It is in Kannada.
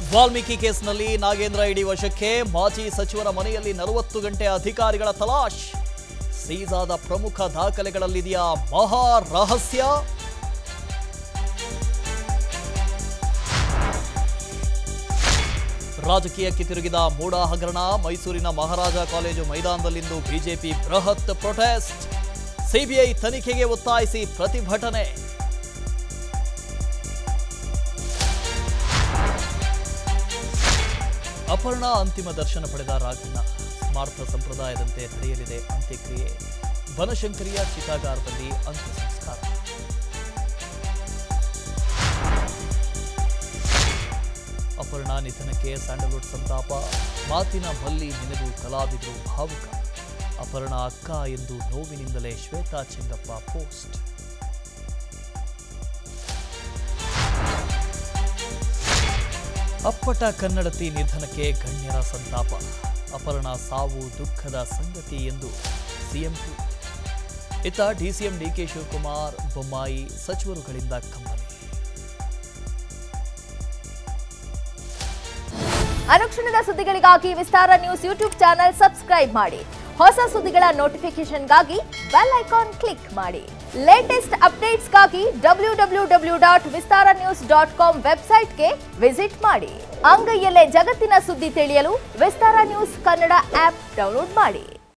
ವಾಲ್ಮೀಕಿ ಕೇಸ್ನಲ್ಲಿ ನಾಗೇಂದ್ರ ಇಡಿ ವಶಕ್ಕೆ ಮಾಜಿ ಸಚಿವರ ಮನೆಯಲ್ಲಿ ನಲವತ್ತು ಗಂಟೆ ಅಧಿಕಾರಿಗಳ ತಲಾಶ್ ಸೀಸಾದ ಪ್ರಮುಖ ದಾಖಲೆಗಳಲ್ಲಿದೆಯಾ ಮಹಾ ರಹಸ್ಯ ರಾಜಕೀಯಕ್ಕೆ ತಿರುಗಿದ ಮೂಡ ಹಗರಣ ಮೈಸೂರಿನ ಮಹಾರಾಜ ಕಾಲೇಜು ಮೈದಾನದಲ್ಲಿಂದು ಬಿಜೆಪಿ ಬೃಹತ್ ಪ್ರೊಟೆಸ್ಟ್ ಸಿಬಿಐ ತನಿಖೆಗೆ ಒತ್ತಾಯಿಸಿ ಪ್ರತಿಭಟನೆ ಅಪರ್ಣ ಅಂತಿಮ ದರ್ಶನ ಪಡೆದ ರಾಘಣ್ಣ ಸ್ಮಾರ್ಥ ಸಂಪ್ರದಾಯದಂತೆ ನಡೆಯಲಿದೆ ಅಂತ್ಯಕ್ರಿಯೆ ಬನಶಂಕರಿಯ ಚಿತಾಗಾರದಲ್ಲಿ ಅಂತ್ಯ ಸಂಸ್ಕಾರ ಅಪರ್ಣ ನಿಧನಕ್ಕೆ ಸ್ಯಾಂಡಲ್ವುಡ್ ಸಂತಾಪ ಮಾತಿನ ಮಲ್ಲಿ ನೆನೆದು ಕಲಾವಿದರು ಭಾವುಕ ಅಪರ್ಣ ಅಕ್ಕ ಎಂದು ನೋವಿನಿಂದಲೇ ಶ್ವೇತಾ ಚೆಂಗಪ್ಪ ಪೋಸ್ಟ್ ಅಪ್ಪಟ ಕನ್ನಡತಿ ನಿಧನಕ್ಕೆ ಗಣ್ಯರ ಸಂತಾಪ ಅಪರ್ಣ ಸಾವು ದುಃಖದ ಸಂಗತಿ ಎಂದು ಸಿಎಂ ಟ್ವೀಟ್ ಇತ್ತ ಡಿಸಿಎಂ ಡಿಕೆ ಶಿವಕುಮಾರ್ ಬೊಮ್ಮಾಯಿ ಸಚಿವರುಗಳಿಂದ ಕಂಬನಿ ಅನುಕ್ಷಣದ ಸುದ್ದಿಗಳಿಗಾಗಿ Vistara news YouTube channel subscribe ಮಾಡಿ ಹೊಸ ಸುದ್ದಿಗಳ ನೋಟಿಫಿಕೇಶನ್ಗಾಗಿ ಬೆಲ್ ಐಕಾನ್ ಕ್ಲಿಕ್ ಮಾಡಿ ಲೇಟೆಸ್ಟ್ ಅಪ್ಡೇಟ್ಸ್ಗಾಗಿ W W W dot Vistara news dot com ವೆಬ್ಸೈಟ್ಗೆ ವಿಸಿಟ್ ಮಾಡಿ ಅಂಗೈಯಲ್ಲೇ ಜಗತ್ತಿನ ಸುದ್ದಿ ತಿಳಿಯಲು Vistara news Kannada app download ಮಾಡಿ